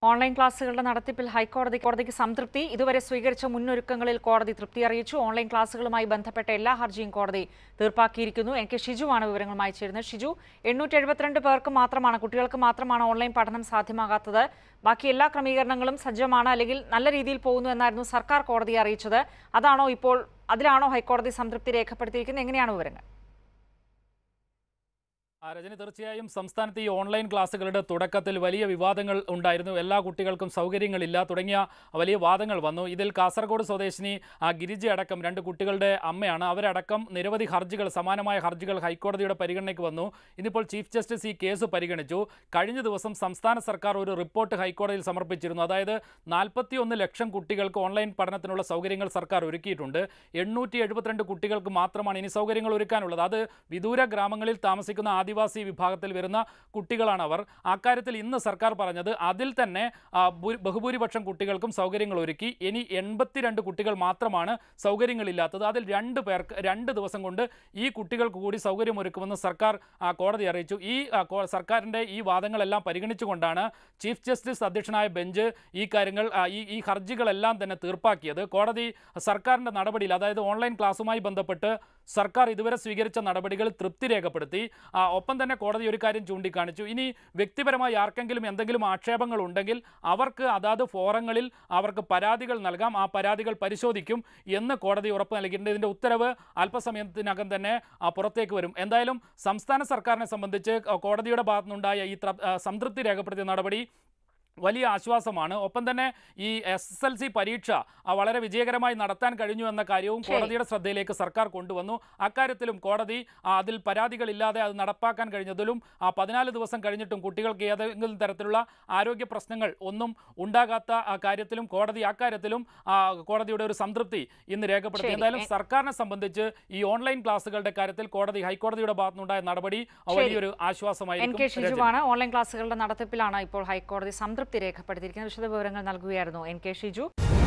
Online ക്ലാസുകളുടെ നടത്തിപ്പിൽ ഹൈക്കോടതി കോടതിക്ക് സംതൃപ്തി ഇതുവരെ സ്വീകരിച്ച മുന്നൊരുക്കങ്ങളിൽ കോടതി തൃപ്തി അറിയിച്ചു ഓൺലൈൻ ക്ലാസുകളുമായി ബന്ധപ്പെട്ട എല്ലാ ഹർജിയും കോടതി തീർപ്പാക്കിയിരിക്കുന്നു എൻ കെ ഷിജുവാണ് വിവരങ്ങളുമായി ചേരുന്നത് ഷിജു എണ്ണൂറ്റി എഴുപത്തിരണ്ട് പേർക്ക് മാത്രമാണ് കുട്ടികൾക്ക് മാത്രമാണ് ഓൺലൈൻ പഠനം സാധ്യമാകാത്തത് ബാക്കി എല്ലാ ക്രമീകരണങ്ങളും സജ്ജമാണ് അല്ലെങ്കിൽ നല്ല രീതിയിൽ പോകുന്നു എന്നായിരുന്നു സർക്കാർ കോടതിയെ അറിയിച്ചത് അതാണോ ഇപ്പോൾ അതിലാണോ ഹൈക്കോടതി സംതൃപ്തി രേഖപ്പെടുത്തിയിരിക്കുന്നത് എങ്ങനെയാണ് വിവരങ്ങൾ ആ, രജനി തീർച്ചയായും സംസ്ഥാനത്ത് ഈ ഓൺലൈൻ ക്ലാസ്സുകളുടെ തുടക്കത്തിൽ വലിയ വിവാദങ്ങൾ ഉണ്ടായിരുന്നു എല്ലാ കുട്ടികൾക്കും സൗകര്യങ്ങളില്ല തുടങ്ങിയ വലിയ വാദങ്ങൾ വന്നു ഇതിൽ കാസർഗോഡ് സ്വദേശിനി ആ, ഗിരിജ അടക്കം രണ്ട് കുട്ടികളുടെ അമ്മയാണ് അവരടക്കം നിരവധി ഹർജികൾ സമാനമായ ഹർജികൾ ഹൈക്കോടതിയുടെ പരിഗണനയ്ക്ക് വന്നു ഇന്നിപ്പോൾ ചീഫ് ജസ്റ്റിസ് ഈ കേസ് പരിഗണിച്ചു കഴിഞ്ഞ ദിവസം സംസ്ഥാന സർക്കാർ ഒരു റിപ്പോർട്ട് ഹൈക്കോടതിയിൽ സമർപ്പിച്ചിരുന്നു അതായത് നാൽപ്പത്തിയൊന്ന് ലക്ഷം കുട്ടികൾക്ക് ഓൺലൈൻ പഠനത്തിനുള്ള സൗകര്യങ്ങൾ സർക്കാർ ഒരുക്കിയിട്ടുണ്ട് എണ്ണൂറ്റി എഴുപത്തിരണ്ട് കുട്ടികൾക്ക് മാത്രമാണ് ഇനി സൗകര്യങ്ങൾ ഒരുക്കാനുള്ളത് അത് വിദൂര ഗ്രാമങ്ങളിൽ താമസിക്കുന്ന ആദിവാസി വിഭാഗത്തിൽ വരുന്ന കുട്ടികളാണ് അവർ അക്കാര്യത്തിൽ ഇന്ന് സർക്കാർ പറഞ്ഞത് അതിൽ തന്നെ ആ, ഭൂ- ബഹുഭൂരിപക്ഷം കുട്ടികൾക്കും സൗകര്യങ്ങൾ ഒരുക്കി ഇനി എൺപത്തിരണ്ട് കുട്ടികൾ മാത്രമാണ് സൗകര്യങ്ങളില്ലാത്തത് അതിൽ രണ്ട് പേർക്ക് രണ്ട് ദിവസം കൊണ്ട് ഈ കുട്ടികൾക്ക് കൂടി സൗകര്യം ഒരുക്കുമെന്ന് സർക്കാർ ആ, കോടതി അറിയിച്ചു ഈ ആ, കോ- സർക്കാരിൻ്റെ ഈ വാദങ്ങളെല്ലാം പരിഗണിച്ചുകൊണ്ടാണ് ചീഫ് ജസ്റ്റിസ് അധ്യക്ഷനായ ബെഞ്ച് ഈ കാര്യങ്ങൾ ആ, ഈ ഈ ഹർജികളെല്ലാം തന്നെ തീർപ്പാക്കിയത് കോടതി സർക്കാരിൻ്റെ നടപടിയിൽ അതായത് ഓൺലൈൻ ക്ലാസ്സുമായി ബന്ധപ്പെട്ട് സർക്കാർ ഇതുവരെ സ്വീകരിച്ച നടപടികൾ തൃപ്തി രേഖപ്പെടുത്തി ആ, ഒപ്പം തന്നെ കോടതി ഒരു കാര്യം ചൂണ്ടിക്കാണിച്ചു ഇനി വ്യക്തിപരമായി ആർക്കെങ്കിലും എന്തെങ്കിലും ആക്ഷേപങ്ങൾ ഉണ്ടെങ്കിൽ അവർക്ക് അതാത് ഫോറങ്ങളിൽ അവർക്ക് പരാതികൾ നൽകാം ആ പരാതികൾ പരിശോധിക്കും എന്ന് കോടതി ഉറപ്പ് നൽകിയിട്ടുണ്ട് ഇതിൻ്റെ ഉത്തരവ് അല്പസമയത്തിനകം തന്നെ ആ, പുറത്തേക്ക് വരും എന്തായാലും സംസ്ഥാന സർക്കാരിനെ സംബന്ധിച്ച് കോടതിയുടെ ഭാഗത്തുനിന്നുണ്ടായ ഈ ത്ര- ആ, സംതൃപ്തി രേഖപ്പെടുത്തിയ നടപടി വലിയ ആശ്വാസമാണ് ഒപ്പം തന്നെ ഈ എസ് എസ് എൽ സി പരീക്ഷ ആ, വളരെ വിജയകരമായി നടത്താൻ കഴിഞ്ഞു എന്ന കാര്യവും ശരി. കോടതിയുടെ ശ്രദ്ധയിലേക്ക് സർക്കാർ കൊണ്ടുവന്നു അക്കാര്യത്തിലും കോടതി ആ, അതിൽ പരാതികളില്ലാതെ അത് നടപ്പാക്കാൻ കഴിഞ്ഞതിലും ആ പതിനാല് ദിവസം കഴിഞ്ഞിട്ടും കുട്ടികൾക്ക് ഏതെങ്കിലും തരത്തിലുള്ള ആരോഗ്യ പ്രശ്നങ്ങൾ ഒന്നും ഉണ്ടാകാത്ത ആ കാര്യത്തിലും കോടതി അക്കാര്യത്തിലും ആ, കോടതിയുടെ ഒരു സംതൃപ്തി ഇന്ന് രേഖപ്പെടുത്തി ശരി. എന്തായാലും എ- സർക്കാരിനെ സംബന്ധിച്ച് ഈ ഓൺലൈൻ ക്ലാസുകളുടെ കാര്യത്തിൽ കോടതി ഹൈക്കോടതിയുടെ ഭാഗത്തുനിന്നുണ്ടായ നടപടി ആ, വലിയൊരു എൻ കെ ആശ്വാസമായിരിക്കും രജനി. ഷിജുവാണ് ഓൺലൈൻ ക്ലാസുകളുടെ നടത്തിപ്പിലാണ് ഇപ്പോൾ ഹൈക്കോടതി സംതൃപ്തി രേഖപ്പെടുത്തിയിരിക്കുന്നത് വിശദവിവരങ്ങൾ നൽകുകയായിരുന്നു എൻ കെ ഷിജു